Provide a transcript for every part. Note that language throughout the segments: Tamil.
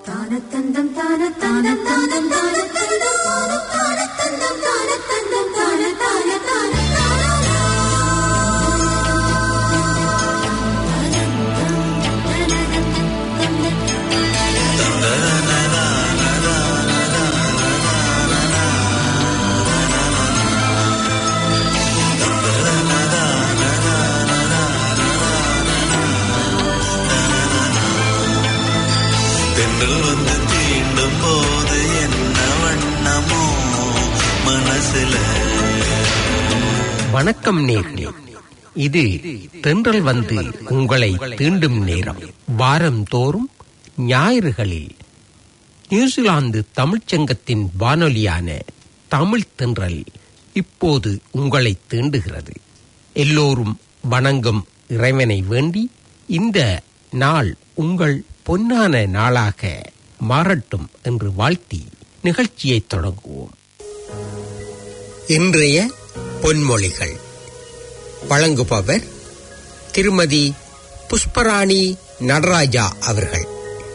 தானத்தந்தம் தானத்தந்தம் தானம் தானத்தந்தம் தானத்தந்தம் தானத்தந்தம் தான தான தான தென்றல் வந்து தீண்டும் போது என்ன வண்ணமோ மனசுல வணக்கம் நேர்களே இது தென்றல் வந்து உங்களை தீண்டும் நேரம் வாரந்தோறும் ஞாயிறுகளில் நியூசிலாந்து தமிழ்ச்சங்கத்தின் வானொலியான தமிழ் தென்றல் இப்போது உங்களை தீண்டுகிறது எல்லோரும் வணங்கும் இறைவனை வேண்டி இந்த நாள் உங்கள் பொன்னான நாளாக மாறட்டும் என்று வாழ்த்தி நிகழ்ச்சியை தொடங்குவோம் இன்றைய பொன்மொழிகள் வழங்குபவர் திருமதி புஷ்பராணி நடராஜா அவர்கள்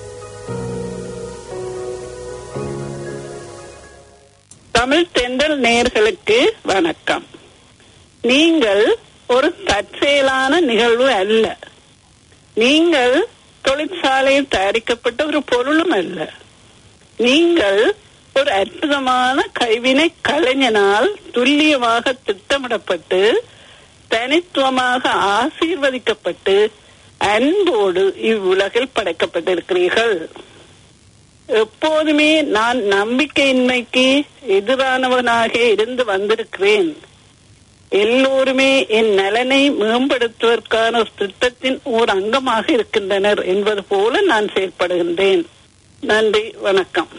தமிழ் தென்றல் நேயர்களுக்கு வணக்கம் நீங்கள் ஒரு தற்செயலான நிகழ்வு அல்ல நீங்கள் தொழிற்சாலையில் தயாரிக்கப்பட்ட ஒரு பொருளும் அல்ல நீங்கள் ஒரு அற்புதமான கைவினை கலைஞனால் துல்லியமாக திட்டமிடப்பட்டு தனித்துவமாக ஆசீர்வதிக்கப்பட்டு அன்போடு இவ்வுலகில் படைக்கப்பட்டிருக்கிறீர்கள் எப்போதுமே நான் நம்பிக்கையின்மைக்கு எதிரானவனாக இருந்து வந்திருக்கிறேன் எல்லோருமே என் நலனை மேம்படுத்துவதற்கான ஒரு திட்டத்தின் ஓர் அங்கமாக இருக்கின்றனர் என்பது போல நான் செயல்படுகின்றேன் நன்றி வணக்கம்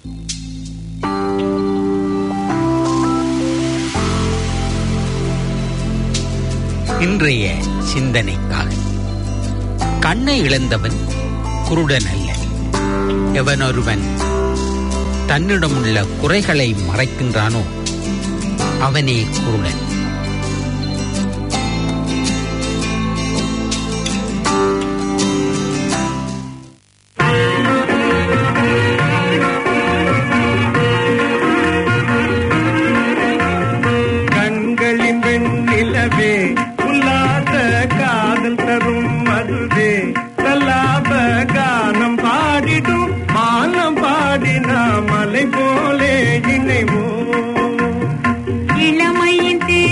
இன்றைய சிந்தனைக்காக கண்ணை இழந்தவன் குருடன் அல்ல எவனொருவன் தன்னிடமுள்ள குறைகளை மறைக்கின்றானோ அவனே குருடன் கண்களின் வெண்ணிலவே உல்லாச காதல் தரும் மதுவே கல்லாப கானம் பாடிடும் மானம் பாடினா மலை போலே இணைவோ இளமையின் தே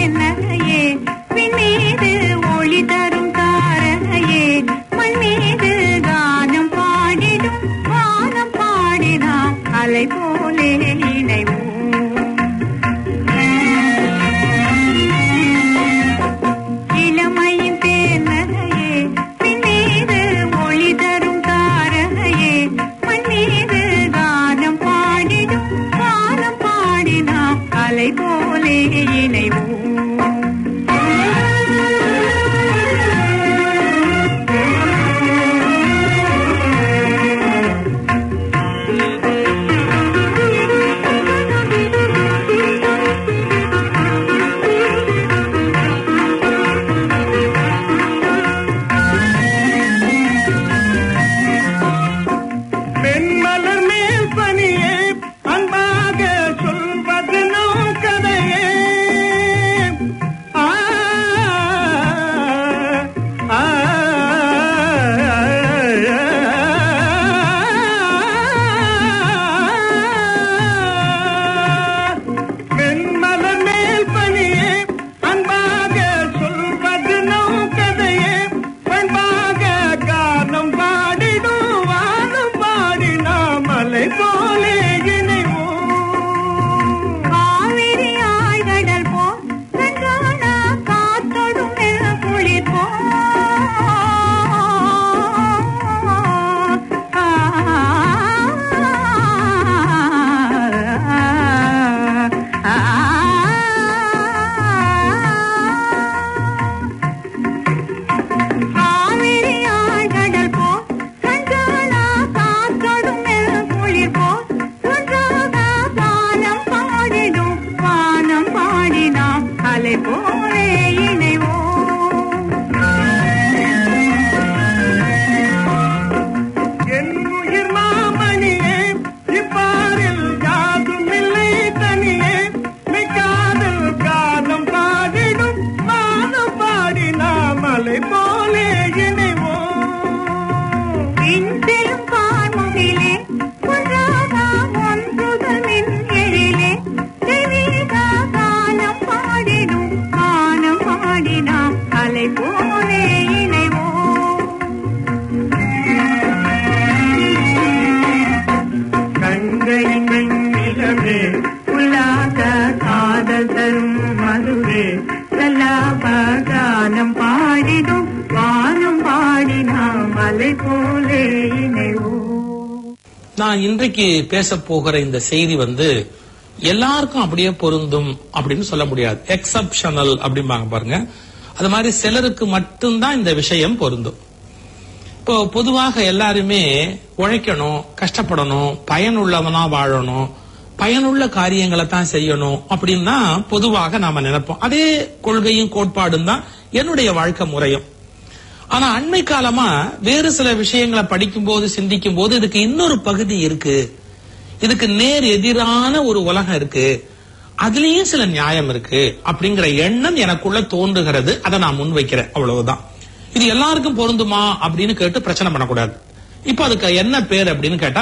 நான் இன்றைக்கு பேச போகிற இந்த செய்தி வந்து எல்லாருக்கும் அப்படியே பொருந்தும் அப்படின்னு சொல்ல முடியாது எக்ஸப்ஷனல் அப்படிம்பாங்க பாருங்க அது மாதிரி சிலருக்கு மட்டும்தான் இந்த விஷயம் பொருந்தும் இப்போ பொதுவாக எல்லாருமே உழைக்கணும் கஷ்டப்படணும் பயனுள்ளவனா வாழணும் பயனுள்ள காரியங்களை தான் செய்யணும் அப்படின்னு தான் பொதுவாக நாம நினைப்போம் அதே கொள்கையும் கோட்பாடும் தான் என்னுடைய வாழ்க்கை முறையும் ஆனா அண்மை காலமா வேறு சில விஷயங்களை படிக்கும் போது சிந்திக்கும் போது இதுக்கு இன்னொரு பகுதி இருக்கு இதுக்கு நேர் எதிரான ஒரு உலகம் இருக்கு அதுலயும் சில நியாயம் இருக்கு அப்படிங்கிற எண்ணம் எனக்குள்ள தோன்றுகிறது அதை நான் முன்வைக்கிறேன் அவ்வளவுதான் இது எல்லாருக்கும் பொருந்துமா அப்படின்னு கேட்டு பிரச்சனை பண்ணக்கூடாது இப்ப அதுக்கு என்ன பேர் அப்படின்னு கேட்டா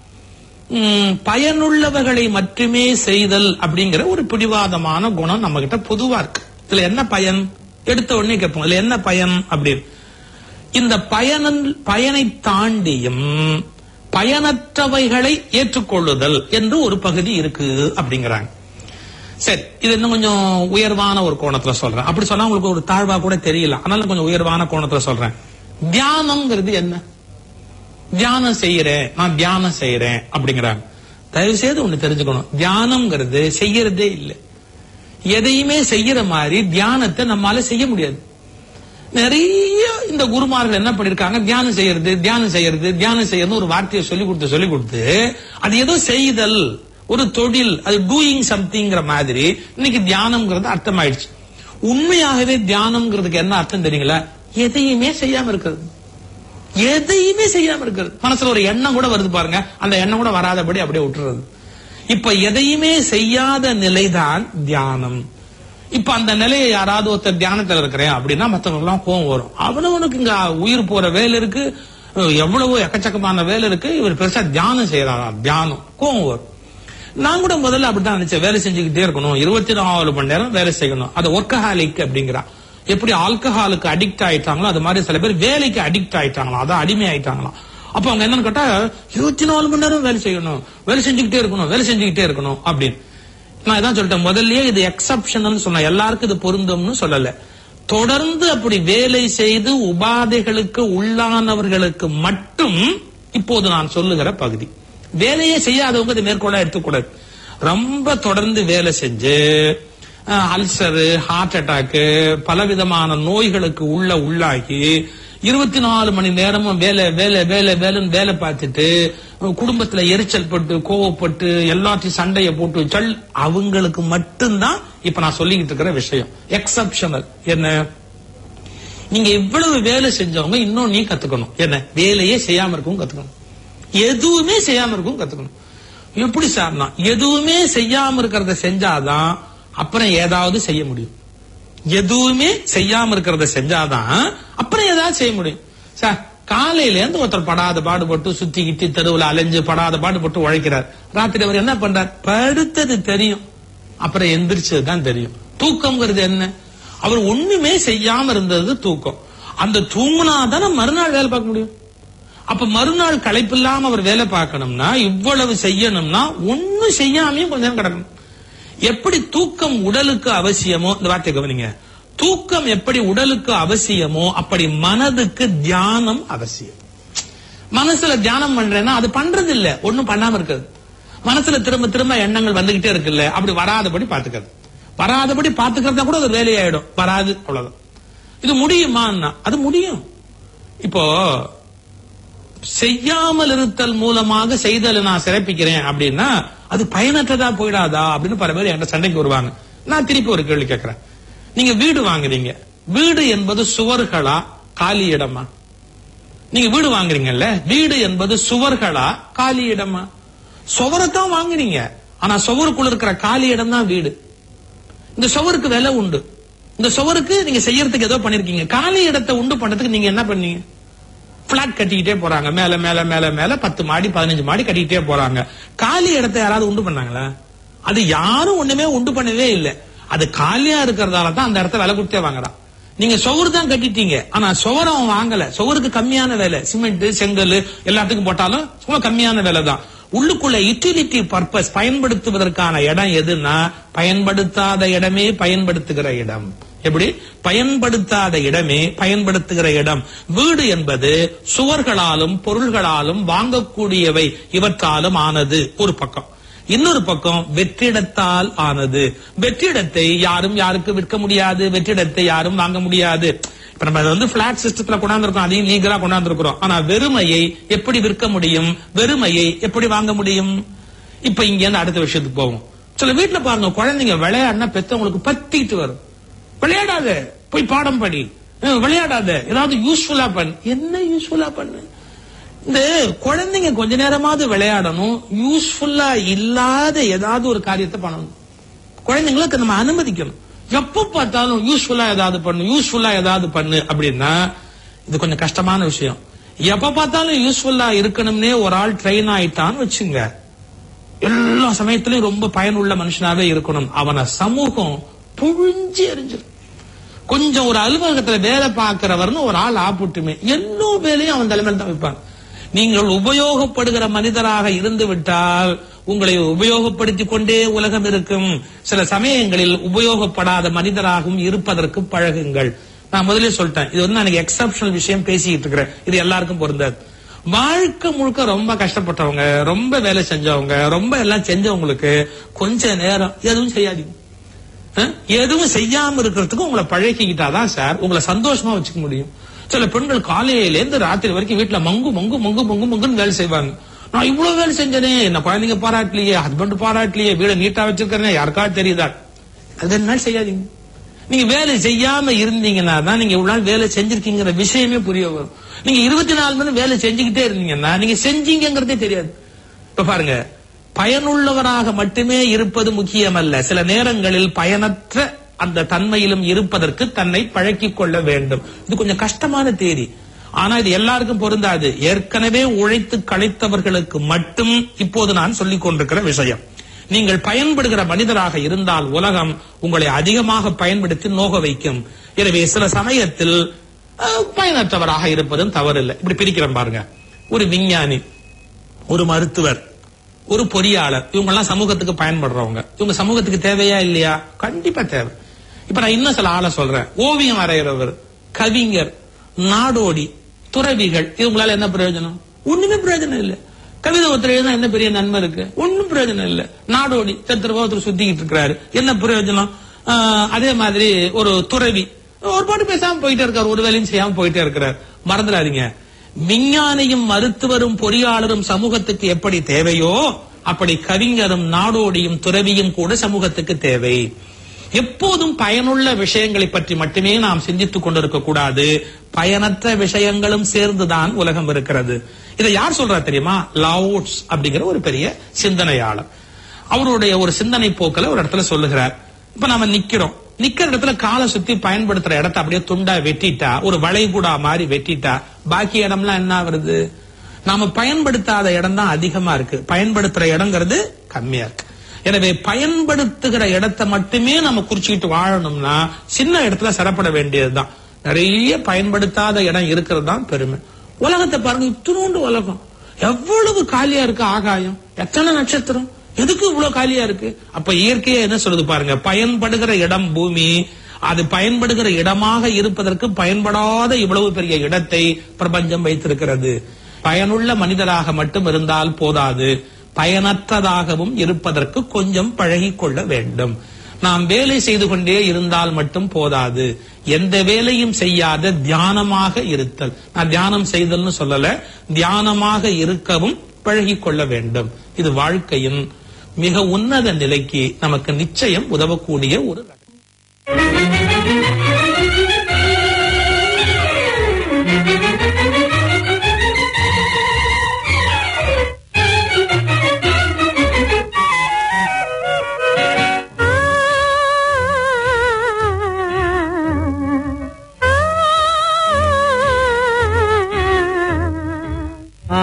ம், பயனுள்ளவர்களை மட்டுமே செய்தல் அப்படிங்கிற ஒரு பிடிவாதமான குணம் நம்ம கிட்ட பொதுவா இருக்கு இதுல என்ன பயன் எடுத்த உடனே கேட்போம் இதுல என்ன பயன் அப்படின்னு இந்த பயனன் பயனை தாண்டியும் பயனற்றவைகளை ஏற்றுக்கொள்ளுதல் என்று ஒரு பகுதி இருக்கு அப்படிங்கிறாங்க சரி இது இன்னும் கொஞ்சம் உயர்வான ஒரு கோணத்துல சொல்றேன் அப்படி சொன்னா உங்களுக்கு ஒரு தாழ்வா கூட தெரியல அதனால கொஞ்சம் உயர்வான கோணத்துல சொல்றேன் தியானம்ங்கிறது என்ன தியானம் செய்யறேன் நான் தியானம் செய்யறேன் அப்படிங்கிறாங்க தயவு செய்து ஒண்ணு தெரிஞ்சுக்கணும் தியானம்ங்கிறது செய்யறதே இல்லை எதையுமே செய்யற மாதிரி தியானத்தை நம்மால செய்ய முடியாது நிறைய இந்த குருமார்கள் என்ன பண்ணிருக்காங்க தியானம் செய்யறது தியானம் செய்யறது தியானம் செய்யறது ஒரு வார்த்தையை சொல்லி கொடுத்து சொல்லி கொடுத்து அது ஏதோ செய்தல் ஒரு தொழில் அது டூயிங் சம்திங்கிற மாதிரி இன்னைக்கு தியானம்ங்கிறது அர்த்தமாயிடுச்சு உண்மையாகவே தியானம்ங்கிறதுக்கு என்ன அர்த்தம் தெரியுங்களா எதையுமே செய்யாம இருக்கிறது எதையுமே செய்யாம இருக்கிறது மனசுல ஒரு எண்ணம் கூட வருது பாருங்க அந்த எண்ணம் கூட வராதபடி அப்படியே விட்டுறது இப்ப எதையுமே செய்யாத நிலைதான் தியானம் இப்ப அந்த நிலையை யாராவது ஒருத்தர் தியானத்துல இருக்கிறேன் அப்படின்னா மத்தவங்க எல்லாம் கோவம் வரும் அவனவனுக்கு இங்க உயிர் போற வேலை இருக்கு அஹ் எவ்வளவோ எக்கச்சக்கமான வேலை இருக்கு இவர் பெருசா தியானம் செய்யறாரா தியானம் கோவம் வரும் நான் கூட முதல்ல அப்படித்தான் நினைச்சேன் வேலை செஞ்சுக்கிட்டே இருக்கணும் இருபத்தி நாலு மணி நேரம் வேலை செய்யணும் அது ஒர்க்கஹாலிக் அப்படிங்கிறா எப்படி ஆல்கஹாலுக்கு அடிக்ட் ஆயிட்டாங்களோ அது மாதிரி சில பேர் வேலைக்கு அடிக்ட் ஆயிட்டாங்களாம் அதான் அடிமை ஆயிட்டாங்களாம் அப்ப அவங்க என்னன்னு கேட்டா இருபத்தி நாலு மணி நேரம் வேலை செய்யணும் வேலை செஞ்சுக்கிட்டே இருக்கணும் வேலை செஞ்சுக்கிட்டே இருக்கணும் அப்படின்னு நான் இதான் சொல்லிட்டேன் முதல்லயே இது எக்ஸப்ஷனல் சொன்ன எல்லாருக்கும் இது பொருந்தும்னு சொல்லல தொடர்ந்து அப்படி வேலை செய்து உபாதைகளுக்கு உள்ளானவர்களுக்கு மட்டும் இப்போது நான் சொல்லுகிற பகுதி வேலையே செய்யாதவங்க இது மேற்கொள்ள எடுத்துக்கூடாது ரொம்ப தொடர்ந்து வேலை செஞ்சு அல்சரு ஹார்ட் அட்டாக்கு பலவிதமான நோய்களுக்கு உள்ள உள்ளாகி இருபத்தி நாலு மணி நேரமும் வேலை வேலை வேலை வேலைன்னு வேலை பார்த்துட்டு குடும்பத்துல எரிச்சல் பட்டு கோவப்பட்டு எல்லாத்தையும் சண்டையை போட்டு சல் அவங்களுக்கு மட்டும்தான் இப்ப நான் சொல்லிக்கிட்டு இருக்கிற விஷயம் எக்ஸப்ஷனல் என்ன நீங்க இவ்வளவு வேலை செஞ்சவங்க இன்னும் நீ கத்துக்கணும் என்ன வேலையே செய்யாம இருக்கவும் கத்துக்கணும் எதுவுமே செய்யாம இருக்கவும் கத்துக்கணும் எப்படி சார்னா எதுவுமே செய்யாம இருக்கிறத செஞ்சாதான் அப்புறம் ஏதாவது செய்ய முடியும் எதுவுமே செய்யாம இருக்கிறத செஞ்சாதான் அப்புறம் ஏதாவது செய்ய முடியும் சார் காலையில இருந்து ஒருத்தர் படாத பாடுபட்டு சுத்தி கிட்டி தெருவுல அலைஞ்சு படாத பாடுபட்டு உழைக்கிறார் ராத்திரி அவர் என்ன பண்றார் படுத்தது தெரியும் அப்புறம் எந்திரிச்சது தான் தெரியும் தூக்கம்ங்கிறது என்ன அவர் ஒண்ணுமே செய்யாம இருந்தது தூக்கம் அந்த தூங்குனாதானே மறுநாள் வேலை பார்க்க முடியும் அப்ப மறுநாள் களைப்பில்லாம அவர் வேலை பார்க்கணும்னா இவ்வளவு செய்யணும்னா ஒண்ணும் செய்யாமையும் கொஞ்ச நேரம் கிடக்கணும் எப்படி தூக்கம் உடலுக்கு அவசியமோ இந்த வார்த்தை கவனிங்க தூக்கம் எப்படி உடலுக்கு அவசியமோ அப்படி மனதுக்கு தியானம் அவசியம் மனசுல தியானம் பண்றேன்னா அது பண்றது இல்ல ஒண்ணும் பண்ணாம இருக்கிறது மனசுல திரும்ப திரும்ப எண்ணங்கள் வந்துகிட்டே இருக்குல்ல அப்படி வராதபடி பாத்துக்கிறது வராதபடி பாத்துக்கிறதா கூட ஒரு வேலையாயிடும் வராது அவ்வளவுதான் இது முடியுமான்னா அது முடியும் இப்போ செய்யாமல் இருத்தல் மூலமாக செய்தலை நான் சிறப்பிக்கிறேன் அப்படின்னா அது பயனற்றதா போயிடாதா அப்படின்னு பல பேர் என்கிட்ட சண்டைக்கு வருவாங்க நான் திருப்பி ஒரு கேள்வி கேட்கிறேன் நீங்க வீடு வாங்குறீங்க வீடு என்பது சுவர்களா காலி இடமா நீங்க வீடு வாங்குறீங்கல்ல வீடு என்பது சுவர்களா காலி இடமா சுவரைத்தான் வாங்குறீங்க ஆனா சுவருக்குள்ள இருக்கிற காலி இடம் தான் வீடு இந்த சுவருக்கு விலை உண்டு இந்த சுவருக்கு நீங்க செய்யறதுக்கு ஏதோ பண்ணிருக்கீங்க காலி இடத்தை உண்டு பண்றதுக்கு நீங்க என்ன பண்ணீங்க பிளாட் கட்டிக்கிட்டே போறாங்க மேல மேல மேல மேல பத்து மாடி பதினஞ்சு மாடி கட்டிக்கிட்டே போறாங்க காலி இடத்தை யாராவது உண்டு பண்ணாங்களா அது யாரும் ஒண்ணுமே உண்டு பண்ணவே இல்லை அது காலியா இருக்கிறதால தான் அந்த இடத்த விலை கொடுத்தே வாங்குறான் நீங்க சுவர் தான் கட்டிட்டீங்க ஆனா சுவர் அவன் வாங்கல சுவருக்கு கம்மியான வேலை சிமெண்ட் செங்கல் எல்லாத்துக்கும் போட்டாலும் சும்மா கம்மியான வேலை தான் உள்ளுக்குள்ள யூட்டிலிட்டி பர்பஸ் பயன்படுத்துவதற்கான இடம் எதுன்னா பயன்படுத்தாத இடமே பயன்படுத்துகிற இடம் எப்படி பயன்படுத்தாத இடமே பயன்படுத்துகிற இடம் வீடு என்பது சுவர்களாலும் பொருள்களாலும் வாங்கக்கூடியவை இவற்றாலும் ஆனது ஒரு பக்கம் இன்னொரு பக்கம் வெற்றிடத்தால் ஆனது வெற்றிடத்தை யாரும் யாருக்கு விற்க முடியாது வெற்றிடத்தை யாரும் வாங்க முடியாது இப்ப நம்ம அதை வந்து பிளாட் சிஸ்டத்துல கொண்டாந்துருக்கோம் அதையும் லீகலா கொண்டாந்துருக்கிறோம் ஆனா வெறுமையை எப்படி விற்க முடியும் வெறுமையை எப்படி வாங்க முடியும் இப்ப இங்க இருந்து அடுத்த விஷயத்துக்கு போவோம் சில வீட்டுல பாருங்க குழந்தைங்க விளையாடினா பெத்தவங்களுக்கு பத்திட்டு வரும் விளையாடாத போய் பாடம் படி அஹ் விளையாடாத ஏதாவது யூஸ்ஃபுல்லா பண்ணு என்ன யூஸ்ஃபுல்லா பண்ணு இந்த குழந்தைங்க கொஞ்ச நேரமாவது விளையாடணும் யூஸ்ஃபுல்லா இல்லாத ஏதாவது ஒரு காரியத்தை பண்ணணும் குழந்தைங்களுக்கு நம்ம அனுமதிக்கணும் எப்ப பார்த்தாலும் யூஸ்ஃபுல்லா ஏதாவது பண்ணு யூஸ்ஃபுல்லா ஏதாவது பண்ணு அப்படின்னா இது கொஞ்சம் கஷ்டமான விஷயம் எப்ப பார்த்தாலும் யூஸ்ஃபுல்லா இருக்கணும்னே ஒரு ஆள் ட்ரெயின் ஆயிட்டான்னு வச்சுங்க எல்லா சமயத்திலயும் ரொம்ப பயனுள்ள மனுஷனாவே இருக்கணும் அவனை சமூகம் புழிஞ்சு எரிஞ்சிடும் கொஞ்சம் ஒரு அலுவலகத்துல வேலை பார்க்கிறவர்னு ஒரு ஆள் ஆப்புட்டுமே எல்லா வேலையும் அவன் தலைமையில் தான் வைப்பான் நீங்கள் உபயோகப்படுகிற மனிதராக இருந்து விட்டால் உங்களை உபயோகப்படுத்திக் கொண்டே உலகம் இருக்கும் சில சமயங்களில் உபயோகப்படாத மனிதராகவும் இருப்பதற்கு பழகுங்கள் நான் முதல்ல சொல்லிட்டேன் இது வந்து நான் எக்ஸப்ஷனல் விஷயம் பேசிக்கிட்டு இருக்கிறேன் இது எல்லாருக்கும் பொருந்தாது வாழ்க்கை முழுக்க ரொம்ப கஷ்டப்பட்டவங்க ரொம்ப வேலை செஞ்சவங்க ரொம்ப எல்லாம் செஞ்சவங்களுக்கு கொஞ்ச நேரம் எதுவும் செய்யாதீங்க அஹ், எதுவும் செய்யாம இருக்கிறதுக்கு உங்களை பழகிக்கிட்டாதான் சார் உங்களை சந்தோஷமா வச்சுக்க முடியும் சில பெண்கள் காலையில இருந்து ராத்திரி வரைக்கும் வீட்டுல மங்கு மங்கு மங்கு மங்கு மங்குன்னு வேலை செய்வாங்க நான் இவ்வளவு வேலை செஞ்சனே என்ன குழந்தைங்க பாராட்டலையே ஹஸ்பண்ட் பாராட்டலையே வீட நீட்டா வச்சிருக்கிறேன் யாருக்காவது தெரியுதா அது என்ன செய்யாதீங்க நீங்க வேலை செய்யாம இருந்தீங்கன்னா தான் நீங்க இவ்வளவு நாள் வேலை செஞ்சிருக்கீங்கிற விஷயமே புரிய வரும் நீங்க இருபத்தி நாலு மணி நேரம் வேலை செஞ்சுக்கிட்டே இருந்தீங்கன்னா நீங்க செஞ்சீங்கிறதே தெரியாது இப்ப பாருங்க பயனுள்ளவராக மட்டுமே இருப்பது முக்கியமல்ல சில நேரங்களில் பயனற்ற அந்த தன்மையிலும் இருப்பதற்கு தன்னை பழக்கிக் கொள்ள வேண்டும் இது கொஞ்சம் கஷ்டமான தேதி ஆனா இது எல்லாருக்கும் பொருந்தாது ஏற்கனவே உழைத்து களைத்தவர்களுக்கு மட்டும் இப்போது நான் சொல்லிக் கொண்டிருக்கிற விஷயம் நீங்கள் பயன்படுகிற மனிதராக இருந்தால் உலகம் உங்களை அதிகமாக பயன்படுத்தி நோக வைக்கும் எனவே சில சமயத்தில் அஹ், பயனற்றவராக இருப்பதும் தவறில்லை இப்படி பிரிக்கிறேன் பாருங்க ஒரு விஞ்ஞானி ஒரு மருத்துவர் ஒரு பொறியாளர் இவங்க எல்லாம் சமூகத்துக்கு பயன்படுறவங்க இவங்க சமூகத்துக்கு தேவையா இல்லையா கண்டிப்பா தேவை இப்ப நான் இன்னும் சில ஆளை சொல்றேன் ஓவியம் வரைகிறவர் கவிஞர் நாடோடி துறவிகள் இவங்களால என்ன பிரயோஜனம் ஒண்ணுமே பிரயோஜனம் இல்ல கவிதை ஒருத்தர் எழுதினா என்ன பெரிய நன்மை இருக்கு ஒண்ணும் பிரயோஜனம் இல்ல நாடோடி சத்திரவா ஒருத்தர் சுத்திக்கிட்டு இருக்கிறாரு என்ன பிரயோஜனம் ஆஹ், அதே மாதிரி ஒரு துறவி ஒரு பாட்டு பேசாம போயிட்டே இருக்காரு ஒரு வேலையும் செய்யாம போயிட்டே இருக்கிறார் மறந்துடாதீங்க விஞ்ஞானியும் மருத்துவரும் பொறியாளரும் சமூகத்துக்கு எப்படி தேவையோ அப்படி கவிஞரும் நாடோடியும் துறவியும் கூட சமூகத்துக்கு தேவை எப்போதும் பயனுள்ள விஷயங்களை பற்றி மட்டுமே நாம் சிந்தித்துக் கொண்டிருக்க கூடாது பயனற்ற விஷயங்களும் சேர்ந்துதான் உலகம் இருக்கிறது இதை யார் சொல்றா தெரியுமா லாவுட்ஸ் அப்படிங்கிற ஒரு பெரிய சிந்தனையாளர் அவருடைய ஒரு சிந்தனை போக்கில ஒரு இடத்துல சொல்லுகிறார் இப்ப நாம நிக்கிறோம் நிக்கிற இடத்துல காலை சுத்தி பயன்படுத்துற இடத்த அப்படியே துண்டா வெட்டிட்டா ஒரு வளைகுடா மாதிரி வெட்டிட்டா பாக்கி இடம்லாம் என்ன வருது நாம பயன்படுத்தாத இடம் தான் அதிகமா இருக்கு பயன்படுத்துற இடங்கிறது கம்மியா இருக்கு எனவே பயன்படுத்துகிற இடத்தை மட்டுமே நம்ம குறிச்சுக்கிட்டு வாழணும்னா சின்ன இடத்துல சிறப்பட வேண்டியதுதான் நிறைய பயன்படுத்தாத இடம் இருக்கிறது தான் பெருமை உலகத்தை பாருங்க இத்தினோண்டு உலகம் எவ்வளவு காலியா இருக்கு ஆகாயம் எத்தனை நட்சத்திரம் எதுக்கு இவ்வளவு காலியா இருக்கு அப்ப இயற்கையா என்ன சொல்லுது பாருங்க பயன்படுகிற இடம் பூமி அது பயன்படுகிற இடமாக இருப்பதற்கு பயன்படாத இவ்வளவு பெரிய இடத்தை பிரபஞ்சம் வைத்திருக்கிறது பயனுள்ள மனிதராக மட்டும் இருந்தால் போதாது பயனற்றதாகவும் இருப்பதற்கு கொஞ்சம் பழகிக் கொள்ள வேண்டும் நாம் வேலை செய்து கொண்டே இருந்தால் மட்டும் போதாது எந்த வேலையும் செய்யாத தியானமாக இருத்தல் நான் தியானம் செய்தல்னு சொல்லல தியானமாக இருக்கவும் பழகிக் கொள்ள வேண்டும் இது வாழ்க்கையின் மிக உன்னத நிலைக்கு நமக்கு நிச்சயம் உதவக்கூடிய ஒரு ரகம். ஆ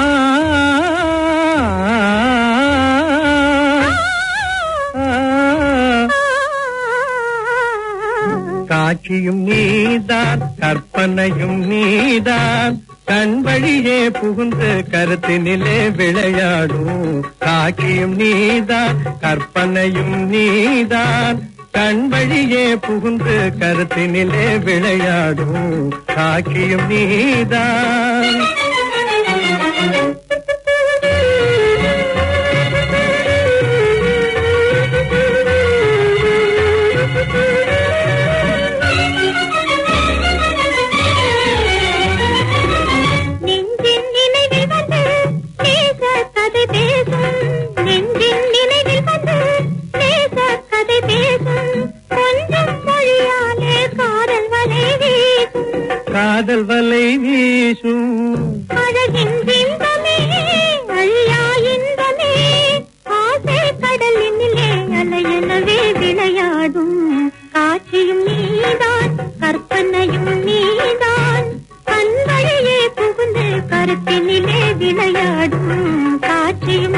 காட்சியும் நீதான் கற்பனையும் நீதான் கண் வழியே புகுந்து கருத்தினிலே விளையாடும் காட்சியும் நீதான் கற்பனையும் நீதான் கண் வழியே புகுந்து கருத்தினிலே விளையாடும் காக்கியும் நீதான் நெஞ்சின் நினைவில் வந்து நேச கதை பேசும் நெஞ்சின் நினைவில் வந்து நேச கதை பேசும் கொஞ்சம் மொழியாலே காதல் வலை வீசும் காதல் வலை வீசும் அழகின் பிம்பமே அழியா இன்பமே ஆசை கடலினிலே அலையெனவே விளையாடும் காட்சியும் நீதான் கற்பனையும் நீதான் கண்வழியே புகுந்து கருத்தினிலே விளையாடும் காட்சியும்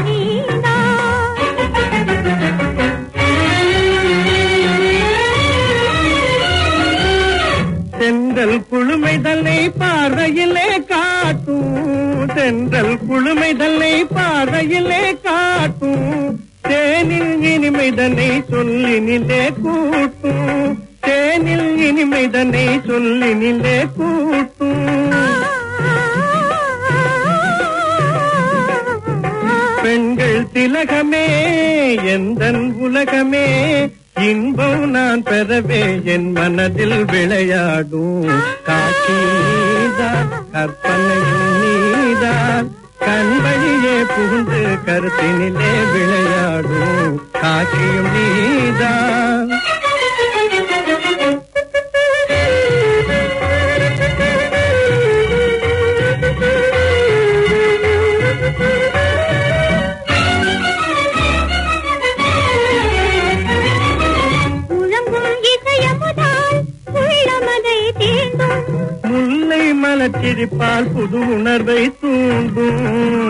நீதான் தென்றல் குழுமை தன்னை பார்வையிலே காட்டும் தென்றல் குழுமை தன்னை பார்வையிலே காட்டும் தேனில் இனிமை தன்னை சொல்லினிலே கூட்டும் தேனில் இனிமை தன்னை சொல்லினிலே கூட்டும் பெண்கள் திலகமே எந்தன் உலகமே இன்பம் நான் பெறவே என் மனதில் விளையாடும் காட்சி நீதான் கற்பனையும் நீதான் கண் வழியே புகுந்து கருத்தினிலே விளையாடும் காட்சியும் நீதான் முழங்கும் இசையமுதால் உள்ளமதை தீண்டும் முல்லை மலச்சிரிப்பால் புது உணர்வை தூண்டும்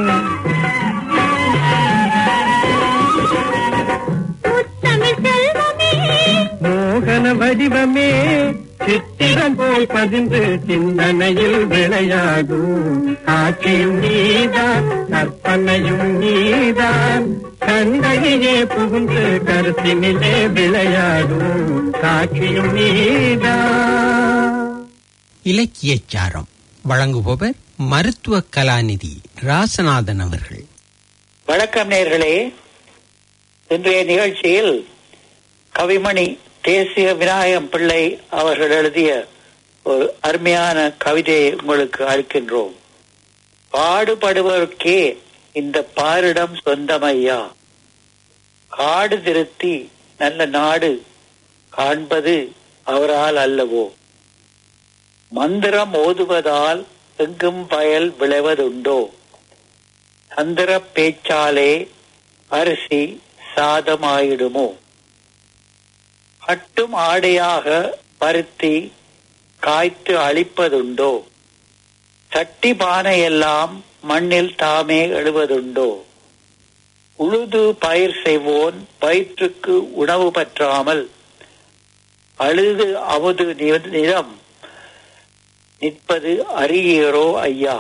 முத்தமிழ் செல்வமே மோகன வடிவமே சித்திரம் போல் பதிந்து சிந்தனையில் விளையாடும் காட்சியும் நீதான் கற்பனையும் நீதான் கண்டையே புகுந்து கருத்தினிலே விளையாடும் காட்சியும் நீதான் இலக்கியச்சாரம் வழங்குபவர் மருத்துவ கலாநிதி ராசநாதன் அவர்கள் வணக்கம் நேர்களே இன்றைய நிகழ்ச்சியில் கவிமணி தேசிய விநாயகம் பிள்ளை அவர்கள் எழுதிய ஒரு அருமையான கவிதையை உங்களுக்கு அளிக்கின்றோம் பாடுபடுவதற்கே இந்த பாரிடம் சொந்தமையா காடு திருத்தி நல்ல நாடு காண்பது அவரால் அல்லவோ மந்திரம் ஓதுவதால் எங்கும் பயல் விளைவதுண்டோ சந்திர பேச்சாலே அரிசி சாதமாயிடுமோ கட்டும் ஆடையாக பருத்தி காய்த்து அழிப்பதுண்டோ சட்டி பானையெல்லாம் மண்ணில் தாமே எழுவதுண்டோ உழுது பயிர் செய்வோன் வயிற்றுக்கு உணவு பற்றாமல் அழுது அமுது நி- நிலம் நிற்பது அறியீரோ ஐயா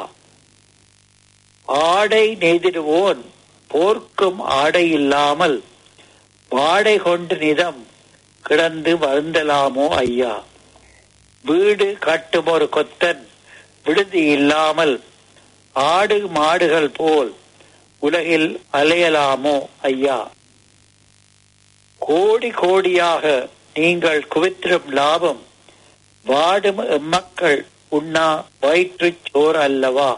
ஆடை நெய்திடுவோன் போர்க்கும் ஆடை இல்லாமல் வாடை கொண்டு நிதம் கிடந்து வருந்தலாமோ ஐயா வீடு கட்டும் ஒரு கொத்தன் விடுதி இல்லாமல் ஆடு மாடுகள் போல் உலகில் அலையலாமோ ஐயா கோடி கோடியாக நீங்கள் குவித்திடும் லாபம் வாடும் எம்மக்கள் உண்ணா வயிற்றுச் சோறு அல்லவா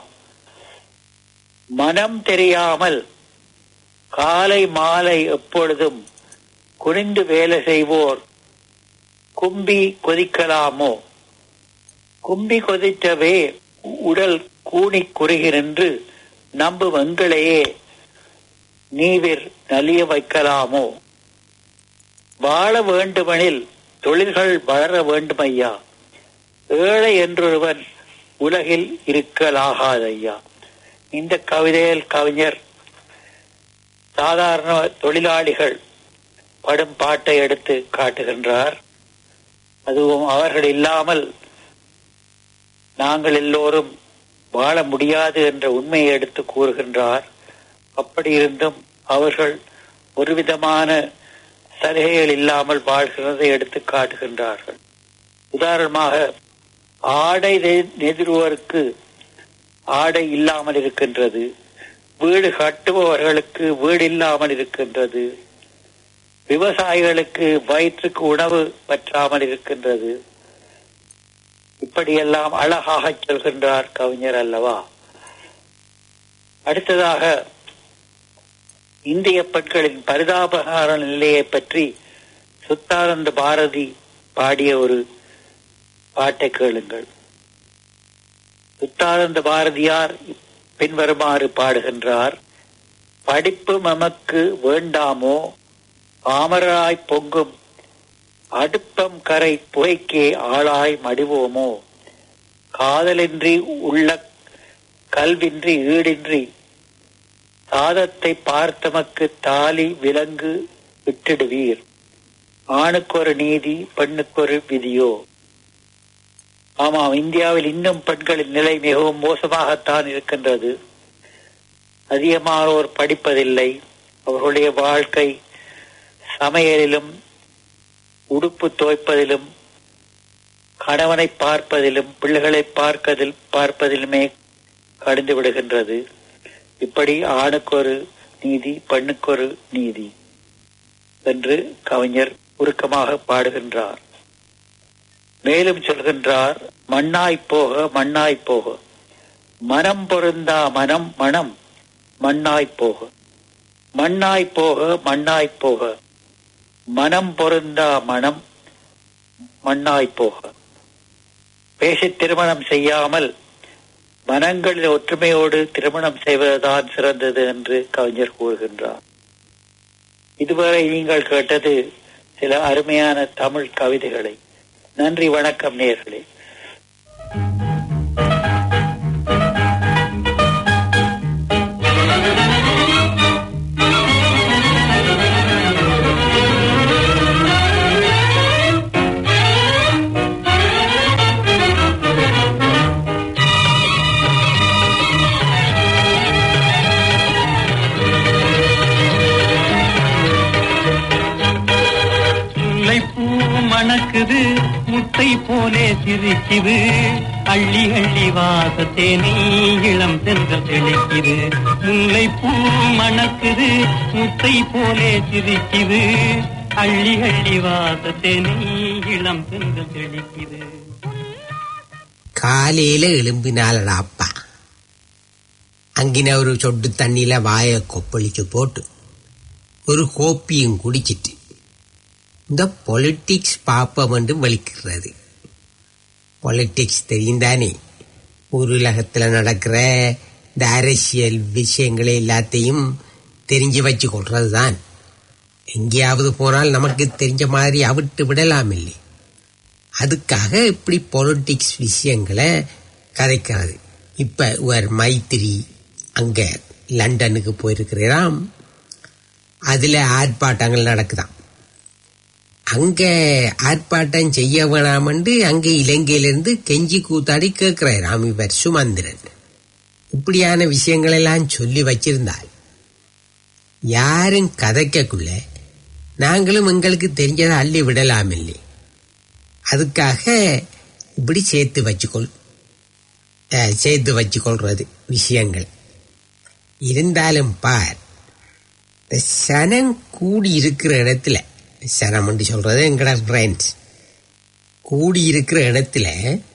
மனம் தெரியாமல் காலை மாலை எப்பொழுதும் குனிந்து வேலை செய்வோர் கும்பி கொதிக்கலாமோ கும்பி கொதித்தவே உடல் கூனி குறுகினின்று நம்பும் எங்களையே நீவிர் நலிய வைக்கலாமோ வாழ வேண்டுமெனில் தொழில்கள் வளர வேண்டுமையா ஏழை என்றொருவன் உலகில் இருக்கலாகாதையா இந்த கவிதையில் கவிஞர் சாதாரண தொழிலாளிகள் படும் பாட்டை எடுத்து காட்டுகின்றார் அதுவும் அவர்கள் இல்லாமல் நாங்கள் எல்லோரும் வாழ முடியாது என்ற உண்மையை எடுத்து கூறுகின்றார் அப்படி இருந்தும் அவர்கள் ஒரு விதமான சலுகைகள் இல்லாமல் வாழ்கிறதை எடுத்து காட்டுகின்றார்கள் உதாரணமாக ஆடை நெ- நெதிர்வோருக்கு ஆடை இல்லாமல் இருக்கின்றது வீடு கட்டுபவர்களுக்கு வீடு இல்லாமல் இருக்கின்றது விவசாயிகளுக்கு வயிற்றுக்கு உணவு பற்றாமல் இருக்கின்றது இப்படியெல்லாம் அழகாக சொல்கின்றார் கவிஞர் அல்லவா அடுத்ததாக இந்திய பெண்களின் பரிதாபகார நிலையை பற்றி சுத்தானந்த பாரதி பாடிய ஒரு பாட்டை கேளுங்கள் சுத்தானந்த பாரதியார் பின்வருமாறு பாடுகின்றார் படிப்பு நமக்கு வேண்டாமோ பாமராய் பொங்கும் அடுப்பம் கரை புகைக்கே ஆளாய் மடிவோமோ காதலின்றி உள்ள கல்வின்றி ஈடின்றி சாதத்தை பார்த்தமக்கு தாலி விலங்கு விட்டிடுவீர் ஆணுக்கொரு நீதி பெண்ணுக்கொரு விதியோ ஆமாம் இந்தியாவில் இன்னும் பெண்களின் நிலை மிகவும் மோசமாகத்தான் இருக்கின்றது அதிகமானோர் படிப்பதில்லை அவர்களுடைய வாழ்க்கை சமையலிலும் உடுப்பு துவைப்பதிலும் கணவனை பார்ப்பதிலும் பிள்ளைகளை பார்ப்பதில் பார்ப்பதிலுமே கடிந்து விடுகின்றது இப்படி ஆணுக்கொரு நீதி பெண்ணுக்கொரு நீதி என்று கவிஞர் உருக்கமாக பாடுகின்றார் மேலும் சொல்கின்றார் மண்ணாய் போக மண்ணாய் போக மனம் பொருந்தா மனம் மனம் மண்ணாய் போக மண்ணாய் போக மண்ணாய் போக மனம் பொருந்தா மனம் மண்ணாய் போக பேசி திருமணம் செய்யாமல் மனங்களில் ஒற்றுமையோடு திருமணம் செய்வதுதான் சிறந்தது என்று கவிஞர் கூறுகின்றார் இதுவரை நீங்கள் கேட்டது சில அருமையான தமிழ் கவிதைகளை நன்றி வணக்கம் நேர்களே முல்லைப்பூ மணக்குது முத்தை போலே சிரிக்குது அள்ளி அள்ளி வாசத்தேனே இளம் சென்றல் தெளிக்குது முல்லைப்பூ மணக்குது முத்தை போலே சிரிக்குது அள்ளி அள்ளி வாசத்தேனே இளம் சென்றல் தெளிக்குது காலையில எழும்பினாலடா அப்பா அங்கின ஒரு சொட்டு தண்ணியில வாயை கொப்பளிச்சு போட்டு ஒரு கோப்பியும் குடிச்சிட்டு இந்த பொலிட்டிக்ஸ் பாப்பம் என்று வலிக்கிறது பொலிட்டிக்ஸ் தெரியும் தானே உலகத்துல நடக்கிற இந்த அரசியல் விஷயங்களை எல்லாத்தையும் தெரிஞ்சு வச்சு கொள்றது தான் எங்கேயாவது போனால் நமக்கு தெரிஞ்ச மாதிரி அவிட்டு விடலாம் இல்லை அதுக்காக இப்படி பொலிட்டிக்ஸ் விஷயங்களை கதைக்கிறது இப்ப ஒரு மைத்திரி அங்க லண்டனுக்கு போயிருக்கிறாராம் அதுல ஆர்ப்பாட்டங்கள் நடக்குதாம் அங்க ஆர்ப்பாட்டம் செய்ய வேணாமண்டு அங்க இலங்கையிலிருந்து கெஞ்சி கூத்தாடி கேட்கிறாராம் இவர் சுமந்திரன் இப்படியான விஷயங்கள் எல்லாம் சொல்லி வச்சிருந்தால் யாரும் கதைக்கக்குள்ள நாங்களும் எங்களுக்கு தெரிஞ்சதை அள்ளி விடலாம் இல்லை அதுக்காக இப்படி சேர்த்து வச்சுக்கொள் அஹ், சேர்த்து வச்சுக்கொள்றது விஷயங்கள் இருந்தாலும் பார் இந்த சனம் கூடி இருக்கிற இடத்துல சனம் என்று சொல்றது எங்கட ஃப்ரெண்ட்ஸ் கூடி இருக்கிற இடத்துல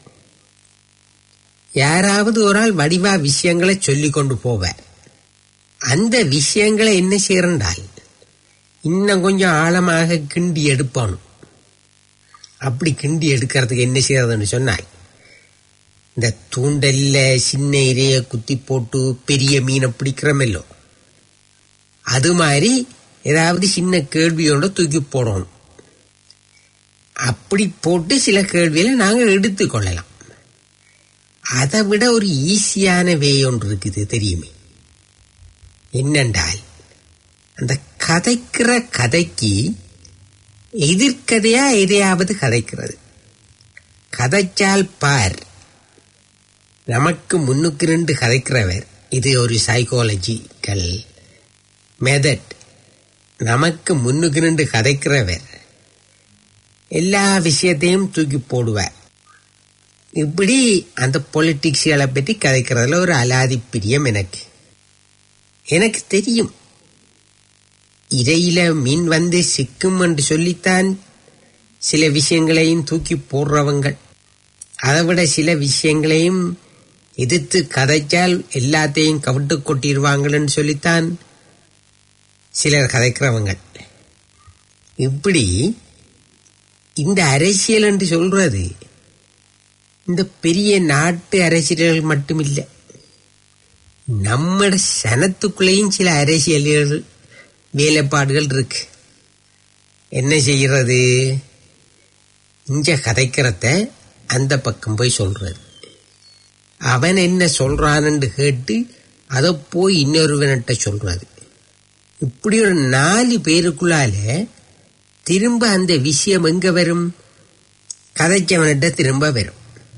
யாராவது ஒரு ஆள் வடிவா விஷயங்களை சொல்லி கொண்டு போவார் அந்த விஷயங்களை என்ன செய்யறண்டால் இன்னும் கொஞ்சம் ஆழமாக கிண்டி எடுப்பானும் அப்படி கிண்டி எடுக்கிறதுக்கு என்ன செய்யறதுன்னு சொன்னாய் இந்த தூண்டல்ல சின்ன இரைய குத்தி போட்டு பெரிய மீனை பிடிக்கிறோமில்லோ அது மாதிரி ஏதாவது சின்ன கேள்வியோட தூக்கி போடணும் அப்படி போட்டு சில கேள்விகளை நாங்கள் எடுத்துக்கொள்ளலாம் அதை விட ஒரு ஈஸியான வே ஒன்று இருக்குது தெரியுமே என்னென்றால் அந்த கதைக்கிற கதைக்கு எதிர்கதையா எதையாவது கதைக்கிறது கதைச்சால் பார் நமக்கு முன்னுக்கு ரெண்டு கதைக்கிறவர் இது ஒரு சைக்காலஜிக்கல் மெதட் நமக்கு முன்னுக்கு நின்று கதைக்கிறவர் எல்லா விஷயத்தையும் தூக்கி போடுவார் இப்படி அந்த பொலிட்டிக்ஸ்களை பற்றி கதைக்கிறதுல ஒரு அலாதி பிரியம் எனக்கு எனக்கு தெரியும் இடையில மீன் வந்து சிக்கும் என்று சொல்லித்தான் சில விஷயங்களையும் தூக்கி போடுறவங்க அதை விட சில விஷயங்களையும் எதிர்த்து கதைச்சால் எல்லாத்தையும் கவிட்டு கொட்டிடுவாங்கன்னு சொல்லித்தான் சிலர் கதைக்கிறவங்க இப்படி இந்த அரசியல் என்று சொல்றது இந்த பெரிய நாட்டு அரசியல்கள் மட்டும் இல்லை நம்ம சனத்துக்குள்ளேயும் சில அரசியல்கள் வேலைப்பாடுகள் இருக்கு என்ன செய்யறது இங்க கதைக்கிறத அந்த பக்கம் போய் சொல்றது அவன் என்ன சொல்றான்னு கேட்டு அதை போய் இன்னொருவன்கிட்ட சொல்றது இப்படி ஒரு நாலு பேருக்குள்ளால திரும்ப அந்த விஷயம் எங்க வரும் கதைச்சவன்கிட்ட திரும்ப வரும்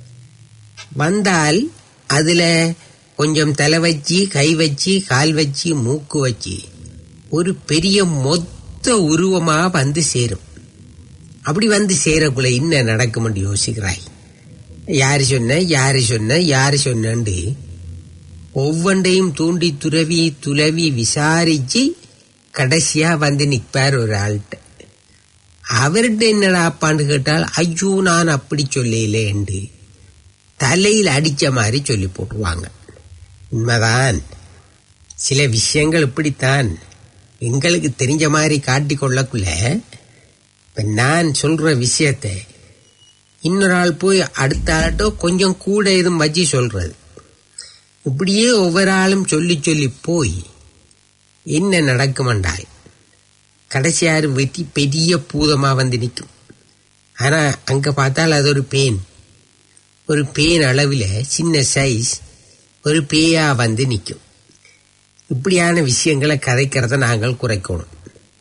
வந்தால் அதுல கொஞ்சம் தலை வச்சு கை வச்சு கால் வச்சு மூக்கு வச்சு ஒரு பெரிய மொத்த உருவமா வந்து சேரும் அப்படி வந்து சேரக்குள்ள என்ன நடக்கும்னு யோசிக்கிறாய் யாரு சொன்ன யாரு சொன்ன யாரு சொன்னண்டு ஒவ்வொன்றையும் தூண்டி துறவி துளவி விசாரிச்சு கடைசியா வந்து நிற்பார் ஒரு ஆள்கிட்ட அவர்கிட்ட என்னடா அப்பான்னு கேட்டால் ஐயோ நான் அப்படி சொல்லலேண்டு தலையில் அடிச்ச மாதிரி சொல்லி போட்டுருவாங்க உண்மைதான் சில விஷயங்கள் இப்படித்தான் எங்களுக்கு தெரிஞ்ச மாதிரி காட்டிக்கொள்ளக்குள்ள இப்ப நான் சொல்ற விஷயத்தை இன்னொரு ஆள் போய் அடுத்த ஆள்கிட்ட கொஞ்சம் கூட எதுவும் வச்சு சொல்றது இப்படியே ஒவ்வொரு ஆளும் சொல்லி சொல்லி போய் என்ன நடக்குமென்றால் கடைசியாரு வெட்டி பெரிய பூதமா வந்து நிற்கும் ஆனா அங்க பார்த்தால் அது ஒரு பேன் ஒரு பேன் அளவில் சின்ன சைஸ் ஒரு பேயா வந்து நிற்கும் இப்படியான விஷயங்களை கதைக்கிறத நாங்கள் குறைக்கணும்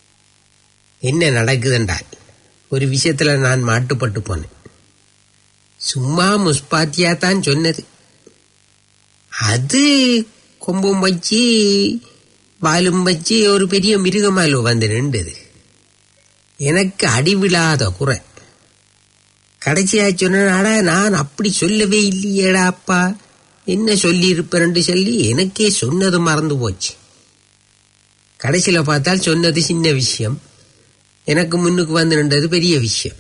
என்ன நடக்குதுன்றால் ஒரு விஷயத்துல நான் மாட்டுப்பட்டு போனேன் சும்மா முஸ்பாத்தியா தான் சொன்னது அது கொம்பும் வச்சு வாலும் வச்சு ஒரு பெரிய மிருகமாலோ வந்து நின்றது எனக்கு அடிவிழாத குறை கடைசியா சொன்னாடா நான் அப்படி சொல்லவே இல்லையேடா அப்பா என்ன சொல்லி இருப்பேன்னு சொல்லி எனக்கே சொன்னது மறந்து போச்சு கடைசியில பார்த்தால் சொன்னது சின்ன விஷயம் எனக்கு முன்னுக்கு வந்து நின்றது பெரிய விஷயம்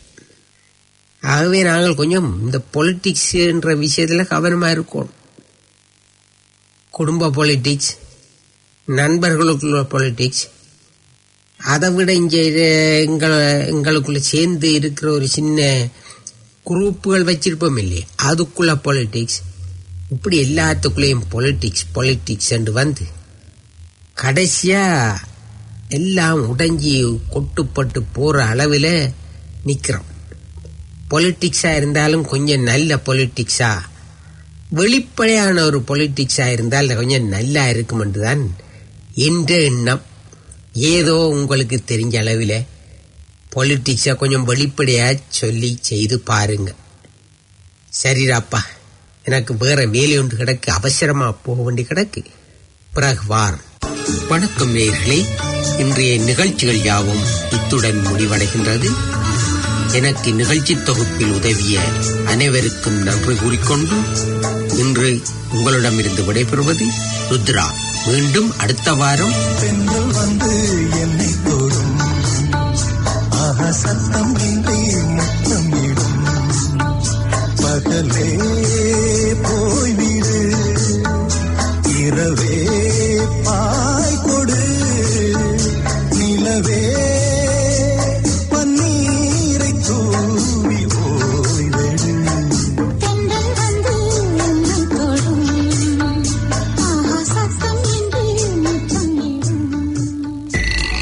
ஆகவே நாங்கள் கொஞ்சம் இந்த பொலிட்டிக்ஸ்ன்ற விஷயத்துல கவனமா இருக்கணும் குடும்ப பொலிட்டிக்ஸ் நண்பர்களுக்குள்ள பொலிட்டிக்ஸ் அதை விட இங்கே எங்களை எங்களுக்குள்ள சேர்ந்து இருக்கிற ஒரு சின்ன குரூப்புகள் வச்சிருப்போம் இல்லையே அதுக்குள்ள பொலிட்டிக்ஸ் இப்படி எல்லாத்துக்குள்ளேயும் பொலிட்டிக்ஸ் பொலிட்டிக்ஸ் என்று வந்து கடைசியா எல்லாம் உடைஞ்சி கொட்டுப்பட்டு போற அளவில் நிக்கிறோம் பொலிட்டிக்ஸா இருந்தாலும் கொஞ்சம் நல்ல பொலிட்டிக்ஸா வெளிப்படையான ஒரு பொலிட்டிக்ஸா இருந்தால் கொஞ்சம் நல்லா இருக்கும் என்றுதான் என்ற எண்ணம் ஏதோ உங்களுக்கு தெரிஞ்ச அளவில் பொலிட்டிக்ஸை கொஞ்சம் வெளிப்படையா சொல்லி செய்து பாருங்க சரிடாப்பா எனக்கு வேற வேலை ஒன்று கிடக்கு அவசரமா போக வேண்டி கிடக்கு பிறகு வார் வணக்கம் நேர்களே இன்றைய நிகழ்ச்சிகள் யாவும் இத்துடன் முடிவடைகின்றது எனக்கு நிகழ்ச்சி தொகுப்பில் உதவிய அனைவருக்கும் நன்றி கூறிக்கொண்டு இன்று உங்களிடமிருந்து விடைபெறுவது ருத்ரா மீண்டும் அடுத்த வாரம் பெண்கள் வந்து என்னை தொடும் ஆஹா சத்தம் இன்றி முத்தம் இடும் பகலே போய்விடு இரவே